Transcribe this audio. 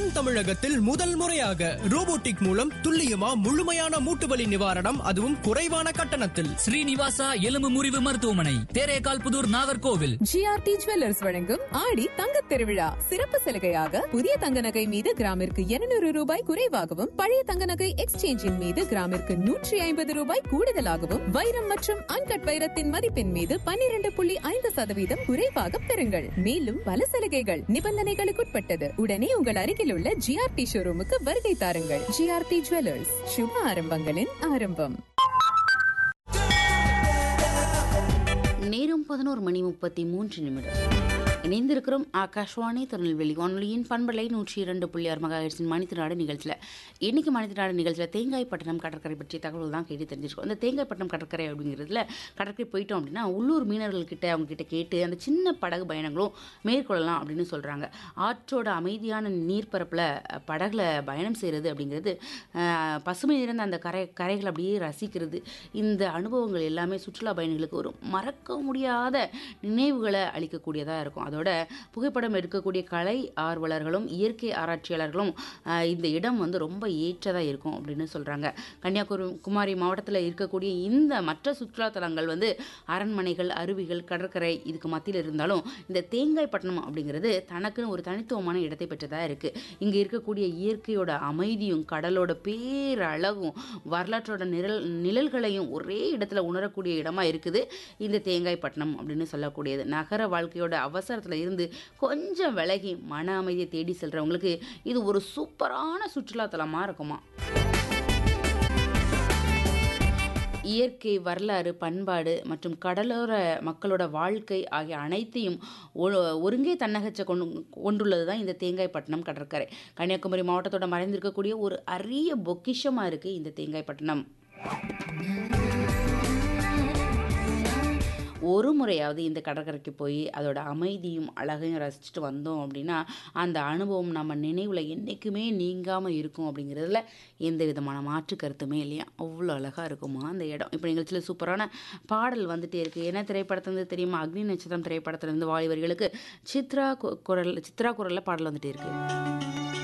தென் தமிழகத்தில் முதல் முறையாக ரோபோட்டிக் மூலம் துல்லியமா முழுமையான மூட்டுவலி நிவாரணம் அதுவும் குறைவான கட்டணத்தில் ஸ்ரீனிவாசா எலும்பு முறிவு மருத்துவமனை தேரேகால் புதூர் நாகர்கோவில் ஜிஆர்டி ஜுவல்லர்ஸ் வழங்கும் ஆடி தங்கத் திருவிழா சிறப்பு சலுகையாக புதிய தங்க நகை மீது கிராமிற்கு 200 ரூபாய் குறைவாகவும் பழைய தங்க நகை எக்ஸ்சேஞ்சின் மீது கிராமிற்கு நூற்றி ஐம்பது ரூபாய் கூடுதலாகவும் வைரம் மற்றும் அன்கட் வைரத்தின் மதிப்பின் மீது 12.5% புள்ளி ஐந்து சதவீதம் குறைவாக பெறுங்கள் மேலும் பல சலுகைகள் நிபந்தனைகளுக்குட்பட்டது உடனே உங்கள் அருகில் உள்ள ஜிஆர்டி ஷோரூமுக்கு வருகை தாருங்கள் ஜிஆர்டி ஜுவல்லர்ஸ் சுப ஆரம்பங்களின் ஆரம்பம் நேரம் பதினோரு மணி முப்பத்தி மூன்று நிமிடம் இணைந்திருக்கிறோம் ஆகாஷ்வாணி திருநெல்வேலி வானொலியின் பண்பலை நூற்றி இரண்டு புள்ளி ஆறு மகாஹெட்ஸின் மணித்திராடு நிகழ்ச்சியில் இன்னைக்கு மணித்திராடு நிகழ்ச்சியில் தேங்காய்பட்டினம் கடற்கரை பற்றிய தகவல் தான் கேட்டு தெரிஞ்சிருக்கோம் அந்த தேங்காய்பட்டினம் கடற்கரை அப்படிங்கிறதுல கடற்கரை போயிட்டோம் அப்படின்னா உள்ளூர் மீனவர்கள்கிட்ட அவங்க கிட்ட கேட்டு அந்த சின்ன படகு பயணங்களும் மேற்கொள்ளலாம் அப்படின்னு சொல்கிறாங்க ஆற்றோட அமைதியான நீர்ப்பரப்பில் படகுல பயணம் செய்கிறது அப்படிங்கிறது அஹ், பசுமை நிறைந்த அந்த கரை கரைகள் அப்படியே ரசிக்கிறது இந்த அனுபவங்கள் எல்லாமே சுற்றுலா பயணிகளுக்கு ஒரு மறக்க முடியாத நினைவுகளை அளிக்கக்கூடியதாக இருக்கும் அதோட புகைப்படம் எடுக்கக்கூடிய கலை ஆர்வலர்களும் இயற்கை ஆராய்ச்சியாளர்களும் ஆஹ், இந்த இடம் வந்து ரொம்ப ஏற்றதாக இருக்கும் அப்படின்னு சொல்கிறாங்க கன்னியாகுமரி குமாரி மாவட்டத்தில் இருக்கக்கூடிய இந்த மற்ற சுற்றுலா தலங்கள் வந்து அரண்மனைகள் அருவிகள் கடற்கரை இதுக்கு மத்தியில் இருந்தாலும் இந்த தேங்காய்பட்டினம் அப்படிங்கிறது தனக்குன்னு ஒரு தனித்துவமான இடத்தை பெற்றதாக இருக்குது இங்கே இருக்கக்கூடிய இயற்கையோட அமைதியும் கடலோட பேரழகும் வரலாற்றோட நிழல் நிழல்களையும் ஒரே இடத்துல உணரக்கூடிய இடமா இருக்குது இந்த தேங்காய்பட்டினம் அப்படின்னு சொல்லக்கூடியது நகர வாழ்க்கையோட அவசரத்தில் இருந்து கொஞ்சம் விலகி மன அமைதியை தேடி செல்றவங்களுக்கு இது ஒரு சூப்பரான சுற்றுலாத்தலமாக இருக்குமா இயற்கை வரலாறு பண்பாடு மற்றும் கடலோர மக்களோட வாழ்க்கை ஆகிய அனைத்தையும் ஒ- ஒருங்கே தன்னகச்ச கொண்டு கொண்டுள்ளது தான் இந்த தேங்காய்பட்டினம் கடற்கரை கன்னியாகுமரி மாவட்டத்தோட மறைந்திருக்கக்கூடிய ஒரு அரிய பொக்கிஷமாக இருக்குது இந்த தேங்காய்பட்டினம் ஒரு முறையாவது இந்த கடற்கரைக்கு போய் அதோட அமைதியும் அழகையும் ரசிச்சுட்டு வந்தோம் அப்படின்னா அந்த அனுபவம் நம்ம நினைவில் என்றைக்குமே நீங்காமல் இருக்கும் அப்படிங்கிறதுல எந்த விதமான மாற்று கருத்துமே இல்லையா அவ்வளோ அழகாக இருக்குமா அந்த இடம் இப்போ நிகழ்ச்சியில் சூப்பரான பாடல் வந்துட்டே இருக்குது என்ன திரைப்படத்துலேருந்து தெரியுமா அக்னி நட்சத்திரம் திரைப்படத்துலேருந்து வாலிபர்களுக்கு சித்ரா கு- குரல் சித்ரா குரலில் பாடல் வந்துட்டே இருக்குது